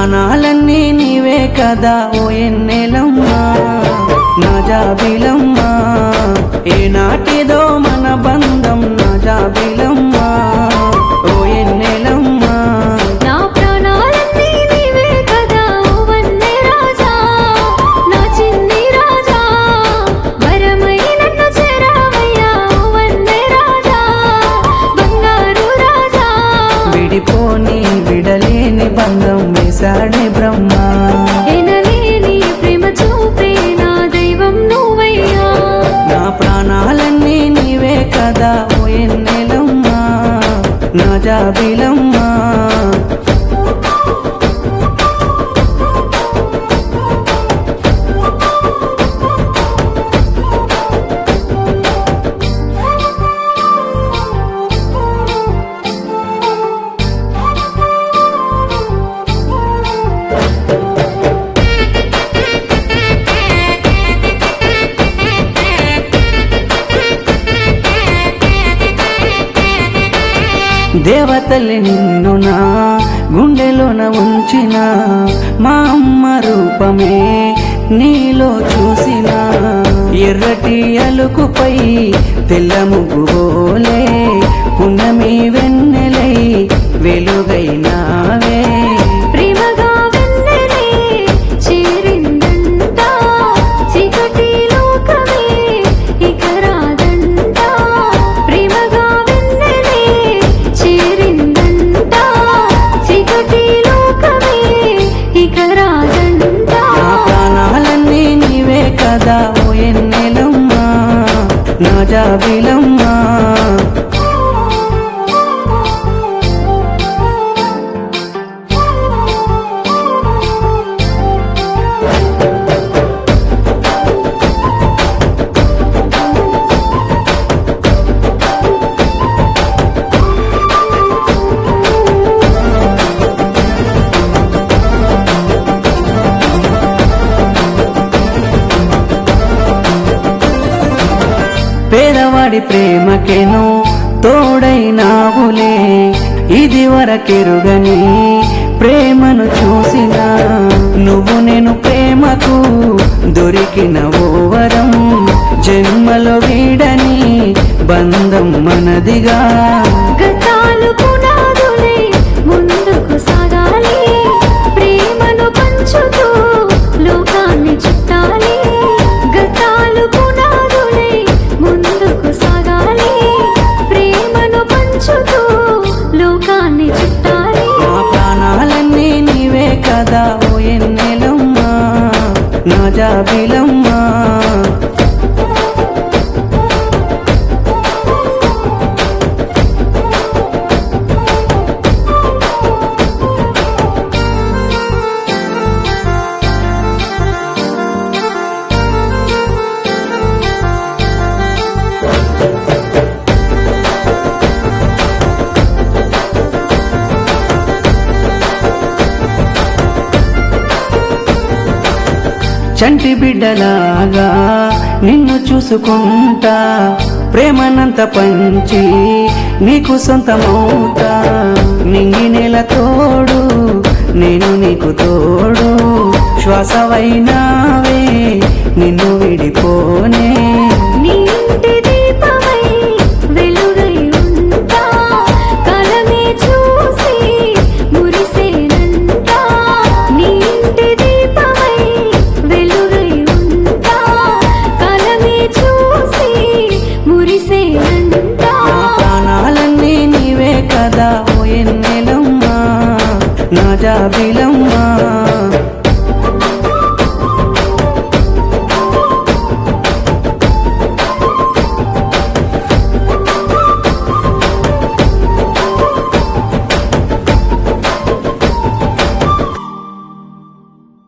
ప్రాణాలన్నీ నీవే కదా ఓ ఎన్నెలమ్మా నా జాబిలమ్మా ఏనాటిదో మన బంధం నా జాబిలమ్మా ఓ ఎన్నెలమ్మా నా ప్రాణాలన్నీ నీవే కదా ఓ వన్నె రాజా నా చిన్ని రాజా వరమై నన్ను చేరావయ్యా ఓ వన్నె రాజా బంగారు రాజా విడిపోని విడలేని బంధం వేశాడే బ్రహ్మ ఎనలేని ప్రేమ చూపే నా దైవం నువ్వయ్యా నా ప్రాణాలన్నీ నీవే కదా ఓ ఎన్నెలమ్మా నా జాబిలమ్మా దేవతల్లి నిన్ను నా గుండెలోన ఉంచిన మా అమ్మ రూపమే నీలో చూసిన ఎర్రటి అలుకుపై తెల్ల ముగ్గుబోలే పున్నమి వెన్నెలై వెలుగైనావే ప్రేమగా వెన్నెలే చేరిందంట చీకటి లోకమే ఇక రాదంట ప్రేమగా వెన్నెలే చేరిందంట చీకటి లోకమే ఇక రాదంట నా ప్రాణాలన్నీ నీవే కదా ఓ ఎన్నెలమ్మా నా జాబిలమ్మా పేదవాడి ప్రేమకేను తోడైనావులే ఇది వరకెరుగని ప్రేమను చూసిన నువ్వు నేను ప్రేమకు దొరికిన ఓ వరం జన్మలో వీడని బంధం మనదిగా గతాలు పునాదులే ముందుకు సాగాలి ప్రేమను పంచుతూ లోకాన్ని చుట్టాలి గతాలు పునాదులే ముందుకు సాగాలి ప్రేమను పంచుతూ లోకాన్ని చుట్టాలి నా ప్రాణాలన్నీ నీవే కదా ఓ ఎన్నెలమ్మా నా జాబిలమ్మా చంటి బిడ్డలాగా నిన్ను చూసుకుంటా ప్రేమనంత పంచి నీకు సొంతమవుతా నింగి నెల తోడు నేను నీకు తోడు శ్వాసవైనావే నిన్ను